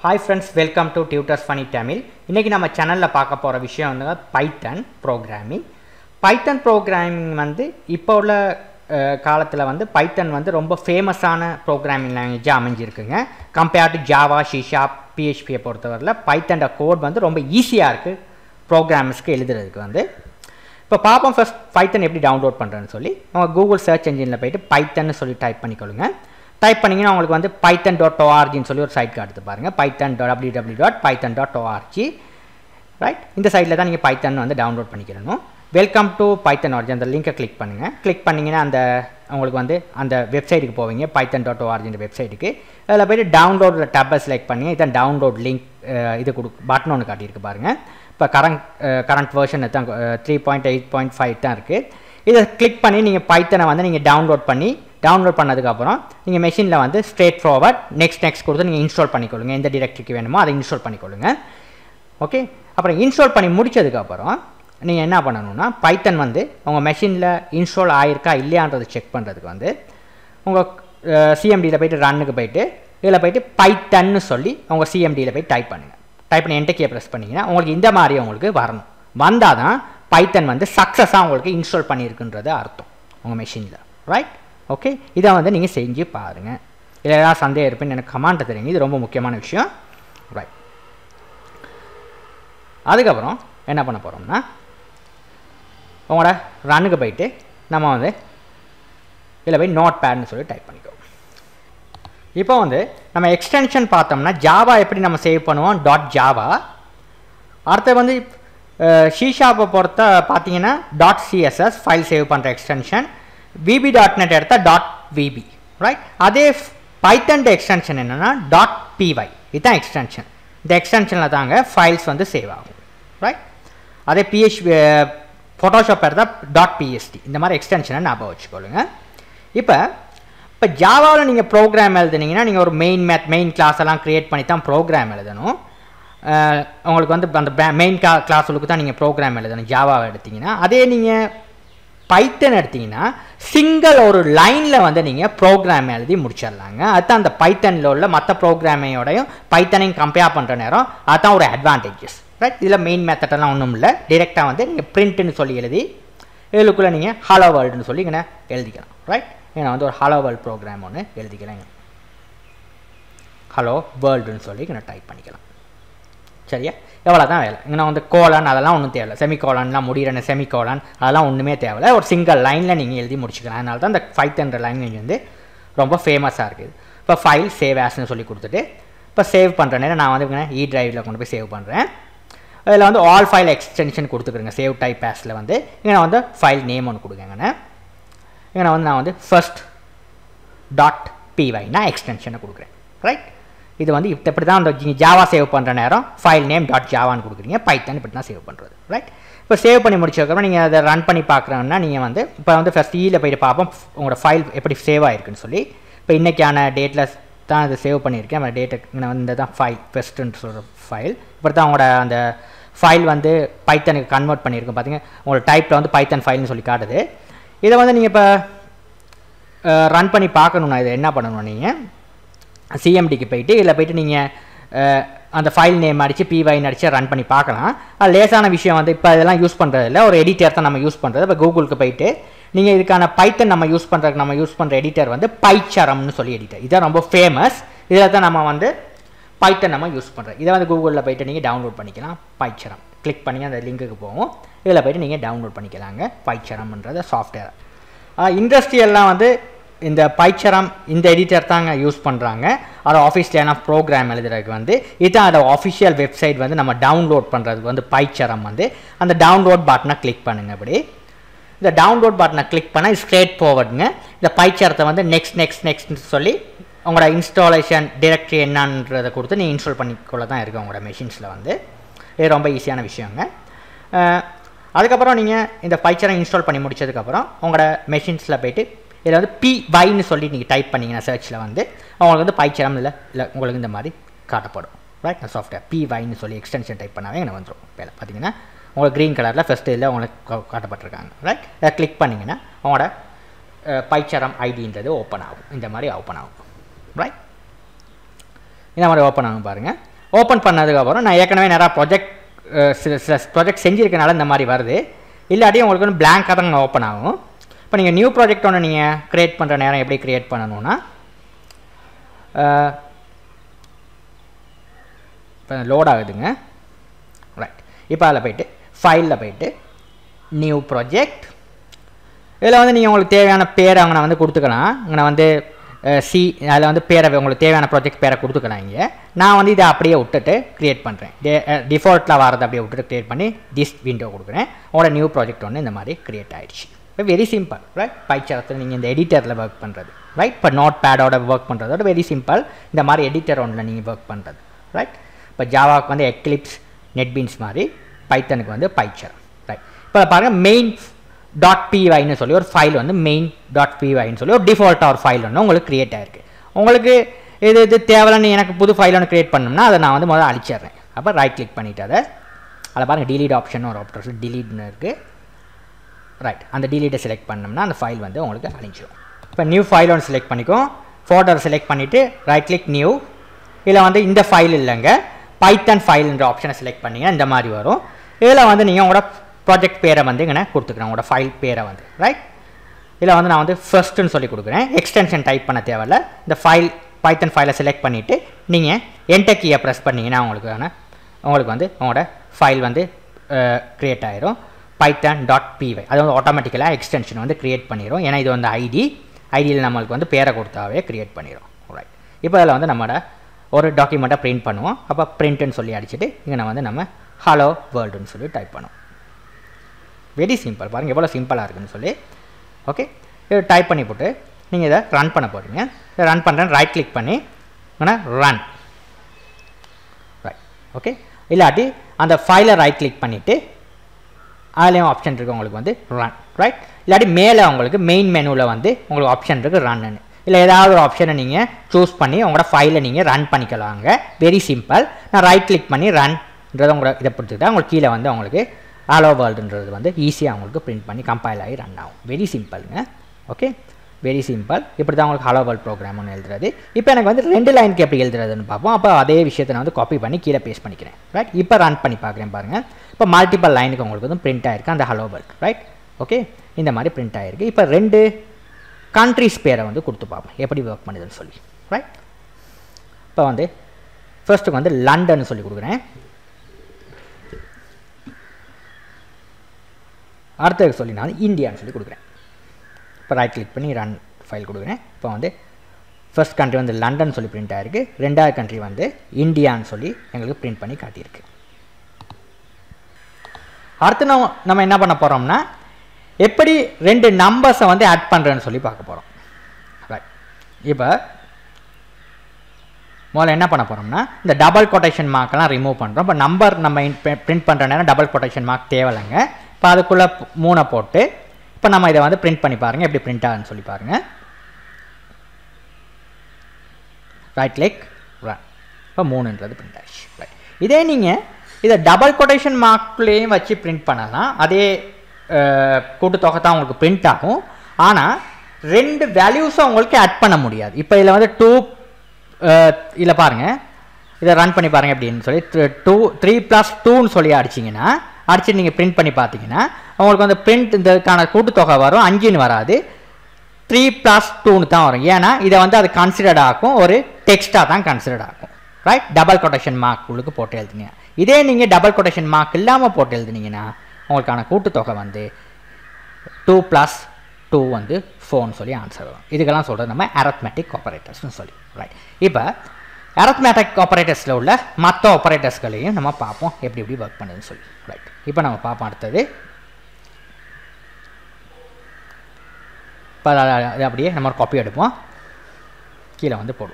hi friends welcome to tutors funny Tamil இன்றைக்கி நம்ம சேனலில் பார்க்க போகிற விஷயம் வந்து பைத்தன் ப்ரோக்ராமிங் பைத்தன் ப்ரோக்ராமிங் வந்து இப்போ உள்ள காலத்தில் வந்து பைத்தன் வந்து ரொம்ப ஃபேமஸான ப்ரோக்ராமிங் லாங்குவேஜாக அமைஞ்சிருக்குங்க கம்பேர்ட் டு ஜாவா ஷிஷா பிஹெச்பியை பொறுத்தவரையில் பைத்தன் கோட் வந்து ரொம்ப ஈஸியாக இருக்குது ப்ரோக்ராமர்ஸ்க்கு எழுதுறதுக்கு வந்து இப்போ பார்ப்போம் ஃபஸ்ட் பைத்தன் எப்படி டவுன்லோட் பண்ணுறேன்னு சொல்லி அவங்க கூகுள் சர்ச் என்ஜினில் போயிட்டு பைத்தன்னு சொல்லி டைப் பண்ணிக்கொள்ளுங்க டைப் பண்ணிங்கன்னா உங்களுக்கு வந்து பைத்தன் டாட் ஓஆர்ஜின்னு சொல்லி ஒரு சைட் காட்டுது பாருங்கள் Python dot W W dot Python dot org right இந்த சைட்டில் தான் நீங்கள் பைத்தன் வந்து டவுன்லோட் பண்ணிக்கிறணும் வெல்கம் டு பைத்தன் ஆர்ஜி அந்த லிங்கை கிளிக் பண்ணுங்கள் கிளிக் பண்ணிங்கன்னா அந்த உங்களுக்கு வந்து அந்த வெப்சைட்டுக்கு போவீங்க பைத்தன் டாட் ஓஆர்ஜின்ற வெப்சைட்டுக்கு அதில் போய்ட்டு டவுன்லோட் டப்பை செலக்ட் பண்ணி இதான் டவுன்லோட் லிங்க் இது கொடு பட்டன் ஒன்று காட்டியிருக்கு பாருங்கள் இப்போ கரண்ட் கரண்ட் வேர்ஷன் தான் three point eight point five தான் இருக்குது இதை கிளிக் பண்ணி நீங்கள் பைத்தனை வந்து நீங்கள் டவுன்லோட் பண்ணி டவுன்லோட் பண்ணதுக்கப்புறம் நீங்கள் மெஷினில் வந்து ஸ்ட்ரெயிட் ஃபார்வர்ட் நெக்ஸ்ட் நெக்ஸ்ட் கொடுத்து நீங்கள் இன்ஸ்டால் பண்ணிக்கொள்ளுங்க எந்த டிரெக்டரிக்கு வேணுமோ அதை இன்ஸ்டால் பண்ணிக்கொள்ளுங்க ஓகே அப்புறம் இன்ஸ்டால் பண்ணி முடிச்சதுக்கப்புறம் நீங்கள் என்ன பண்ணணும்னா பைத்தன் வந்து உங்கள் மெஷினில் இன்ஸ்டால் ஆயிருக்கா இல்லையான்றது செக் பண்ணுறதுக்கு வந்து உங்கள் சிஎம்டியில் போய்ட்டு ரன்னுக்கு போயிட்டு இதில் போய்ட்டு பைத்தன்னு சொல்லி உங்கள் சிஎம்டியில் போய் டைப் பண்ணுங்கள் டைப் பண்ணி என்டக்கியை ப்ரெஸ் பண்ணிங்கன்னா உங்களுக்கு இந்த மாதிரி உங்களுக்கு வரணும் வந்தால் தான் பைத்தன் வந்து சக்ஸஸாக உங்களுக்கு இன்ஸ்டால் பண்ணியிருக்குன்றது அர்த்தம் உங்கள் மெஷினில் ரைட் ஓகே இதை வந்து நீங்கள் செஞ்சு பாருங்கள் இதில் ஏதாவது சந்தேகம் இருப்பேன்னு எனக்கு கமாண்ட்டை தெரியுங்க இது ரொம்ப முக்கியமான விஷயம் ரைட் அதுக்கப்புறம் என்ன பண்ண போகிறோம்னா உங்களோட ரன்னுக்கு போயிட்டு நம்ம வந்து இதில் போய் நோட் பேட்னு சொல்லி டைப் பண்ணிக்கோ இப்போ வந்து நம்ம எக்ஸ்டென்ஷன் பார்த்தோம்னா ஜாவா எப்படி நம்ம சேவ் பண்ணுவோம் டாட் ஜாவா அடுத்து வந்து ஷீஷாப்பை பொறுத்த பார்த்தீங்கன்னா டாட் சிஎஸ்எஸ் ஃபைல் சேவ் பண்ணுற எக்ஸ்டென்ஷன் விபி டாட் நெட் எடுத்தால் டாட் விபி ரைட் அதே பைத்தன் எக்ஸ்டென்ஷன் என்னென்னா டாட் பிஒய் இதுதான் எக்ஸ்டென்ஷன் இந்த எக்ஸ்டென்ஷனில் தாங்க ஃபைல்ஸ் வந்து சேவ் ஆகும் ரைட் அதே பிஹெச்பி ஃபோட்டோஷாப் எடுத்தால் டாட் பிஎஸ்டி இந்த மாதிரி எக்ஸ்டென்ஷனை ஞாபகம் வச்சுக்கொள்ளுங்க இப்போ இப்போ ஜாவாவில் நீங்கள் ப்ரோக்ராம் எழுதுனீங்கன்னா நீங்கள் ஒரு மெயின் மேத் மெயின் கிளாஸ் எல்லாம் க்ரியேட் பண்ணி தான் ப்ரோக்ராம் எழுதணும் உங்களுக்கு வந்து அந்த மெயின் கிளா கிளாஸுக்கு தான் நீங்கள் ப்ரோக்ராம் எழுதணும் ஜாவாவை எடுத்திங்கன்னா அதே நீங்கள் பைத்தன் எடுத்திங்கன்னா சிங்கிள் ஒரு லைனில் வந்து நீங்கள் ப்ரோக்ராம் எழுதி முடிச்சிடலாங்க அதுதான் அந்த பைத்தனில் உள்ள மற்ற ப்ரோக்ராமையோடையும் பைத்தனையும் கம்பேர் பண்ணுற நேரம் அதுதான் ஒரு அட்வான்டேஜஸ் ரைட் இதில் மெயின் மெத்தடெல்லாம் ஒன்றும் இல்லை டிரெக்டாக வந்து நீங்கள் பிரிண்ட்டுன்னு சொல்லி எழுதி இதுக்குள்ளே நீங்கள் ஹலோ வேர்ல்டுன்னு சொல்லி இங்கே எழுதிக்கலாம் ரைட் ஏன்னா வந்து ஒரு ஹலோ வேர்ல்ட் ப்ரோக்ராம் ஒன்று எழுதிக்கலாங்க ஹலோ வேர்ல்டுன்னு சொல்லி இங்கே டைப் பண்ணிக்கலாம் சரியா எவ்வளோ தான் வேலை இங்கே வந்து கோலன் அதெல்லாம் ஒன்றும் தேவையில்ல செமி கோலன்லாம் முடிகிற செமி கோலன் அதெல்லாம் ஒன்றுமே தேவையில்ல ஒரு சிங்கிள் லைனில் நீங்கள் எழுதி முடிச்சுக்கலாம் அதனால தான் இந்த ஃபைவ் ஹண்ட்ரட் லைன் வந்து ரொம்ப ஃபேமஸாக இருக்குது இப்போ ஃபைல் சேவ் ஆஸ்னு சொல்லி கொடுத்துட்டு இப்போ சேவ் பண்ணுற நேரம் நான் வந்து இ டிரைவில் கொண்டு போய் சேவ் பண்ணுறேன் இதில் வந்து ஆல் ஃபைல் எக்ஸ்டென்ஷன் கொடுத்துக்குறேங்க சேவ் டைப் ஆஸில் வந்து இங்கே நான் வந்து ஃபைல் நேம் ஒன்று கொடுங்கங்கண்ணே இங்கே நான் வந்து நான் வந்து ஃபர்ஸ்ட் டாட் பிவை நான் எக்ஸ்டென்ஷனை கொடுக்குறேன் ரைட் இது வந்து இப்போ இப்படி தான் அந்த ஜாவா சேவ் பண்ணுற நேரம் ஃபைல் நேம் டாட் ஜாவான்னு கொடுக்குறீங்க பைத்தன் இப்படி தான் சேவ் பண்ணுறது ரைட் இப்போ சேவ் பண்ணி முடிச்சதுக்கப்புறம் நீங்கள் அதை ரன் பண்ணி பார்க்குறோன்னா நீங்கள் வந்து இப்போ வந்து ஃபஸ்ட் ஈயில் போய்ட்டு பார்ப்போம் உங்களோட ஃபைல் எப்படி சேவ் ஆகிருக்குன்னு சொல்லி இப்போ இன்றைக்கான டேட்டில் தான் இதை சேவ் பண்ணியிருக்கேன் அந்த டேட்டுக்கு நான் இந்த தான் ஃபைல் ஃபஸ்ட்டுன்னு சொல்கிற ஃபைல் இப்படி தான் உங்களோட அந்த ஃபைல் வந்து பைத்தனுக்கு கன்வெர்ட் பண்ணியிருக்கோம் பார்த்தீங்க உங்களோட டைப்பில் வந்து பைத்தன் ஃபைல்னு சொல்லி காட்டுது இதை வந்து நீங்கள் இப்போ ரன் பண்ணி பார்க்கணுன்னா இதை என்ன பண்ணணும் நீங்கள் சிஎம்டிக்கு போயிட்டு இதில் போயிட்டு நீங்கள் அந்த ஃபைல் நேம் அடித்து பிவைன்னு அடித்து ரன் பண்ணி பார்க்கலாம் அது லேசான விஷயம் வந்து இப்போ இதெல்லாம் யூஸ் பண்ணுறதில்ல ஒரு எடிட்டர் தான் நம்ம யூஸ் பண்ணுறது இப்போ கூகுளுக்கு போயிட்டு நீங்கள் இதுக்கான பைத்தன் நம்ம யூஸ் பண்ணுறதுக்கு நம்ம யூஸ் பண்ணுற எடிட்டர் வந்து பைச்சரம்னு சொல்லி எடிட்டர் இதுதான் ரொம்ப ஃபேமஸ் இதில் தான் நம்ம வந்து பைத்தன் நம்ம யூஸ் பண்ணுறோம் இதை வந்து கூகுளில் போயிட்டு நீங்கள் டவுன்லோட் பண்ணிக்கலாம் பைச்சரம் கிளிக் பண்ணி அந்த லிங்க்குக்கு போகும் இதில் போய்ட்டு நீங்கள் டவுன்லோட் பண்ணிக்கலாங்க பைச்சரம்ன்றது சாஃப்ட்வேர் இண்டஸ்ட்ரியெல்லாம் வந்து இந்த பைச்சரம் இந்த எடிட்டர் தாங்க யூஸ் பண்ணுறாங்க அது ஆஃபீஸ்லேயான ப்ரோக்ராம் எழுதுறதுக்கு வந்து இதுதான் அதை ஆஃபிஷியல் வெப்சைட் வந்து நம்ம டவுன்லோட் பண்ணுறதுக்கு வந்து பைச்சரம் வந்து அந்த டவுன்லோட் பட்டனை கிளிக் பண்ணுங்கள் அப்படி இந்த டவுன்லோட் பட்டனை கிளிக் பண்ணால் ஸ்ட்ரேட் ஃபார்வர்டுங்க இந்த பைச்சரத்தை வந்து நெக்ஸ்ட் நெக்ஸ்ட் நெக்ஸ்ட்னு சொல்லி உங்களோட இன்ஸ்டாலேஷன் டிரெக்டரி என்னன்றதை கொடுத்து நீங்கள் இன்ஸ்டால் பண்ணிக்கொள்ள தான் இருக்குது உங்களோட மெஷின்ஸில் வந்து இது ரொம்ப ஈஸியான விஷயங்க அதுக்கப்புறம் நீங்கள் இந்த பைச்சரை இன்ஸ்டால் பண்ணி முடிச்சதுக்கப்புறம் உங்களோட மெஷின்ஸில் போயிட்டு இதில் வந்து பி வைன்னு சொல்லி நீங்கள் டைப் பண்ணிங்கன்னா சர்ச்சில் வந்து உங்களுக்கு வந்து பைச்சரம் இல்லை இல்லை உங்களுக்கு இந்த மாதிரி காட்டப்படும் ரைட் சாஃப்ட்வேர் பி வைன்னு சொல்லி எக்ஸ்டென்ஷன் டைப் பண்ணாவே எனக்கு வந்துடும் வேலை பார்த்தீங்கன்னா உங்களுக்கு க்ரீன் கலரில் ஃபஸ்ட்டு இதில் உங்களுக்கு காட்டப்பட்டிருக்காங்க ரைட் அதை கிளிக் பண்ணிங்கன்னா உங்களோட பைச்சரம் ஐடின்றது ஓப்பன் ஆகும் இந்த மாதிரி ஓப்பன் ஆகும் ரைட் இந்த மாதிரி ஓப்பன் ஆகும் பாருங்கள் ஓப்பன் பண்ணதுக்கப்புறம் நான் ஏற்கனவே நிறையா ப்ராஜெக்ட் சில சில ப்ராஜெக்ட் செஞ்சுருக்கனால இந்த மாதிரி வருது இல்லாட்டி உங்களுக்கு வந்து பிளாங்காக தான் ஓப்பன் ஆகும் இப்போ நீங்கள் நியூ ப்ராஜெக்ட் ஒன்று நீங்கள் க்ரியேட் பண்ணுற நேரம் எப்படி க்ரியேட் பண்ணணும்னா இப்போ லோட் ஆகுதுங்க ரைட் இப்போ அதில் போயிட்டு ஃபைலில் போயிட்டு நியூ ப்ராஜெக்ட் இதில் வந்து நீங்கள் உங்களுக்கு தேவையான பேரை அங்கே வந்து கொடுத்துக்கலாம் இங்கே வந்து சி அதில் வந்து பேரை உங்களுக்கு தேவையான ப்ராஜெக்ட் பேரை கொடுத்துக்கலாம் இங்கே நான் வந்து இதை அப்படியே விட்டுட்டு க்ரியேட் பண்ணுறேன் டிஃபால்ட்டில் வரதை அப்படியே விட்டுட்டு க்ரியேட் பண்ணி திஸ் விண்டோ கொடுக்குறேன் உங்களோட நியூ ப்ராஜெக்ட் ஒன்று இந்த மாதிரி க்ரியேட் ஆகிடுச்சு இப்போ வெரி சிம்பிள் ரைட் பைச்சரத்தில் நீங்கள் இந்த எடிட்டரில் ஒர்க் பண்ணுறது ரைட் இப்போ நோட் பேடோட ஒர்க் பண்ணுறதோட வெரி சிம்பிள் இந்த மாதிரி எடிட்டர் ஒன்றில் நீங்கள் ஒர்க் பண்ணுறது ரைட் இப்போ ஜாவாவுக்கு வந்து எக்லிப்ஸ் நெட்பீன்ஸ் மாதிரி பைத்தனுக்கு வந்து பைச்சர் ரைட் இப்போ பாருங்கள் மெயின் டாட் பிவைன்னு சொல்லி ஒரு ஃபைல் வந்து மெயின் டாட் பிவைன்னு சொல்லி ஒரு டிஃபால்ட்டாக ஒரு ஃபைல் ஒன்று உங்களுக்கு க்ரியேட் ஆயிருக்கு உங்களுக்கு இது இது தேவையில்லைன்னு எனக்கு புது ஃபைல் ஒன்று க்ரியேட் பண்ணணும்னா அதை நான் வந்து முதல்ல அழிச்சிடுறேன் அப்போ ரைட் கிளிக் பண்ணிவிட்டு அதை அதில் பாருங்கள் டிலீட் ஆப்ஷன் ஒரு ஆப்ஷன் டிலீட்னு இருக்குது ரைட் அந்த டிலீட்டை செலக்ட் பண்ணோம்னா அந்த ஃபைல் வந்து உங்களுக்கு அழிஞ்சிடும் இப்போ நியூ ஃபைல் ஒன்று செலக்ட் பண்ணிக்கும் ஃபோல்டர் செலக்ட் பண்ணிவிட்டு ரைட் கிளிக் நியூ இதில் வந்து இந்த ஃபைல் இல்லைங்க பைத்தன் ஃபைல்ன்ற ஆப்ஷனை செலக்ட் பண்ணிங்கன்னா இந்த மாதிரி வரும் இதில் வந்து நீங்கள் உங்களோட ப்ராஜெக்ட் பேரை வந்து இங்கே கொடுத்துக்கிறேன் உங்களோட ஃபைல் பேரை வந்து ரைட் இதில் வந்து நான் வந்து ஃபர்ஸ்ட்டுன்னு சொல்லி கொடுக்குறேன் எக்ஸ்டென்ஷன் டைப் பண்ண தேவையில்ல இந்த ஃபைல் பைத்தன் ஃபைலை செலக்ட் பண்ணிவிட்டு நீங்கள் என்டர் கீயை ப்ரெஸ் பண்ணிங்கன்னா உங்களுக்கான உங்களுக்கு வந்து உங்களோட ஃபைல் வந்து க்ரியேட் ஆயிரும் பைத்தன் டாட் பிவை அது வந்து ஆட்டோமேட்டிக்கலாக எக்ஸ்டென்ஷன் வந்து க்ரியேட் பண்ணிடும் ஏன்னா இது வந்து ஐடி ஐடியில் நம்மளுக்கு வந்து பேரை கொடுத்தாவே க்ரியேட் பண்ணிடும் ரைட் இப்போ அதில் வந்து நம்மளோட ஒரு டாக்குமெண்ட்டை பிரிண்ட் பண்ணுவோம் அப்போ பிரிண்ட்டுன்னு சொல்லி அடிச்சுட்டு இங்கே வந்து நம்ம ஹலோ வேர்ல்டுன்னு சொல்லி டைப் பண்ணுவோம் வெரி சிம்பிள் பாருங்கள் எவ்வளோ சிம்பிளாக இருக்குன்னு சொல்லி ஓகே இது டைப் பண்ணி போட்டு நீங்கள் இதை ரன் பண்ண போகிறீங்க இதை ரன் பண்ணுறேன் ரைட் கிளிக் பண்ணி ரன் ரைட் ஓகே இல்லாட்டி அந்த ஃபைலை ரைட் கிளிக் பண்ணிவிட்டு அதுலேயும் ஆப்ஷன் இருக்குது உங்களுக்கு வந்து ரன் ரைட் இல்லாட்டி மேலே உங்களுக்கு மெயின் மெனுவில் வந்து உங்களுக்கு ஆப்ஷன் இருக்குது ரன்னு இல்லை ஏதாவது ஒரு ஆப்ஷனை நீங்கள் சூஸ் பண்ணி உங்களோட ஃபைலை நீங்கள் ரன் பண்ணிக்கலாங்க வெரி சிம்பிள் நான் ரைட் கிளிக் பண்ணி ரன்ன்றதை உங்களை இதை பிடிச்சிக்கிட்டா உங்களுக்கு கீழே வந்து உங்களுக்கு ஆலோ வேர்ல்டுன்றது வந்து ஈஸியாக உங்களுக்கு பிரிண்ட் பண்ணி கம்பைல் ஆகி ரன் ஆகும் வெரி சிம்பிளுங்க ஓகே வெரி சிம்பிள் இப்படி தான் உங்களுக்கு ஹலோ வேர்ல்ட் ப்ரோக்ராம் ஒன்று எழுதுறது இப்போ எனக்கு வந்து ரெண்டு லைனுக்கு எப்படி எழுதுறதுன்னு பார்ப்போம் அப்போ அதே விஷயத்தை நான் வந்து காப்பி பண்ணி கீழே பேஸ்ட் பண்ணிக்கிறேன் ரைட் இப்போ ரன் பண்ணி பார்க்குறேன் பாருங்கள் இப்போ மல்டிபிள் லைனுக்கு உங்களுக்கு வந்து பிரிண்ட் ஆயிருக்கு அந்த ஹலோ வேர்ல்ட் ரைட் ஓகே இந்த மாதிரி பிரிண்ட் ஆயிருக்கு இப்போ ரெண்டு கண்ட்ரிஸ் பேரை வந்து கொடுத்து பார்ப்போம் எப்படி ஒர்க் பண்ணுதுன்னு சொல்லி ரைட் இப்போ வந்து ஃபர்ஸ்ட்டுக்கு வந்து லண்டன் சொல்லி கொடுக்குறேன் அடுத்தது சொல்லி நான் இந்தியான்னு சொல்லி கொடுக்குறேன் இப்போ ரைட் கிளிக் பண்ணி ரன் ஃபைல் கொடுக்குறேன் இப்போ வந்து ஃபர்ஸ்ட் கண்ட்ரி வந்து லண்டன் சொல்லி பிரிண்ட் ஆகிருக்கு ரெண்டாவது கண்ட்ரி வந்து இந்தியான்னு சொல்லி எங்களுக்கு பிரிண்ட் பண்ணி காட்டியிருக்கு அடுத்து நம்ம நம்ம என்ன பண்ண போகிறோம்னா எப்படி ரெண்டு நம்பர்ஸை வந்து ஆட் பண்ணுறேன்னு சொல்லி பார்க்க போகிறோம் ரைட் இப்போ முதல்ல என்ன பண்ண போகிறோம்னா இந்த டபுள் கொட்டேஷன் மார்க்கெல்லாம் ரிமூவ் பண்ணுறோம் இப்போ நம்பர் நம்ம பிரிண்ட் பண்ணுற நேரம் டபுள் கொட்டேஷன் மார்க் தேவையில்லைங்க இப்போ அதுக்குள்ளே மூணை போட்டு இப்போ நம்ம இதை வந்து பிரிண்ட் பண்ணி பாருங்கள் எப்படி பிரிண்ட் ஆகுதுன்னு சொல்லி பாருங்கள் ரைட் கிளிக் ரன் இப்போ மூணுன்றது பிரிண்ட் ஆயிடுச்சு ரைட் இதே நீங்கள் இதை டபுள் கொட்டேஷன் மார்க்லேயும் வச்சு பிரிண்ட் பண்ணலாம் அதே கூட்டுத்தொகை தான் உங்களுக்கு பிரிண்ட் ஆகும் ஆனால் ரெண்டு வேல்யூஸும் உங்களுக்கு ஆட் பண்ண முடியாது இப்போ இதில் வந்து டூ இதில் பாருங்கள் இதை ரன் பண்ணி பாருங்கள் அப்படின்னு சொல்லி டூ த்ரீ ப்ளஸ் டூன்னு சொல்லி அடிச்சிங்கன்னா அடிச்சு நீங்கள் பிரிண்ட் பண்ணி பார்த்தீங்கன்னா உங்களுக்கு வந்து பிரிண்ட் இதுக்கான கூட்டுத்தொகை வரும் அஞ்சுன்னு வராது த்ரீ ப்ளஸ் டூன்னு தான் வரும் ஏன்னா இதை வந்து அது கன்சிடர்ட் ஆகும் ஒரு டெக்ஸ்ட்டாக தான் கன்சிடர்ட் ஆகும் ரைட் டபுள் கொட்டேஷன் மார்க் உங்களுக்கு போட்டு எழுதுங்க இதே நீங்கள் டபுள் கொட்டேஷன் மார்க் இல்லாமல் போட்டு எழுதுனீங்கன்னா உங்களுக்கான கூட்டுத்தொகை வந்து டூ ப்ளஸ் டூ வந்து ஃபோன் சொல்லி ஆன்சர் வரும் இதுக்கெல்லாம் சொல்கிறது நம்ம அரத்மேட்டிக் ஆப்பரேட்டர்ஸ்னு சொல்லி ரைட் இப்போ அரத்மேட்டிக் ஆப்பரேட்டர்ஸில் உள்ள மற்ற ஆப்பரேட்டர்ஸ்களையும் நம்ம பார்ப்போம் எப்படி எப்படி ஒர்க் பண்ணுதுன்னு சொல்லி ரைட் இப்போ நம்ம பார்ப்போம் அடுத்தது இப்போ அது அப்படியே நம்ம காப்பி எடுப்போம் கீழே வந்து போடுவோம்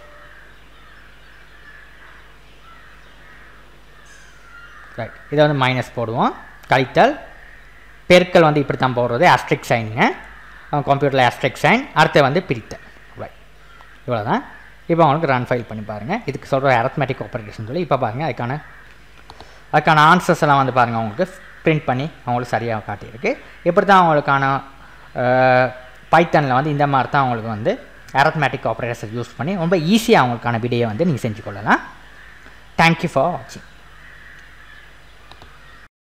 ரைட் இதை வந்து மைனஸ் போடுவோம் கழித்தல் பெருக்கல் வந்து இப்படி தான் போடுறது ஆஸ்ட்ரிக் சைனுங்க கம்ப்யூட்டரில் ஆஸ்ட்ரிக் சைன் அடுத்து வந்து பிரித்தல் ரைட் இவ்வளோ தான் இப்போ அவங்களுக்கு ரன் ஃபைல் பண்ணி பாருங்கள் இதுக்கு சொல்கிற அரத்மேட்டிக் ஆப்பரேஷன் சொல்லி இப்போ பாருங்கள் அதுக்கான அதுக்கான ஆன்சர்ஸ் எல்லாம் வந்து பாருங்கள் அவங்களுக்கு பிரிண்ட் பண்ணி அவங்களுக்கு சரியாக காட்டியிருக்கு இப்படி தான் அவங்களுக்கான பைத்தனில் வந்து இந்த மாதிரி தான் அவங்களுக்கு வந்து அரத்மேட்டிக் ஆப்ரேட்டர்ஸை யூஸ் பண்ணி ரொம்ப ஈஸியாக அவங்களுக்கான விடையை வந்து நீங்கள் செஞ்சு கொள்ளலாம் தேங்க்யூ ஃபார் வாட்சிங்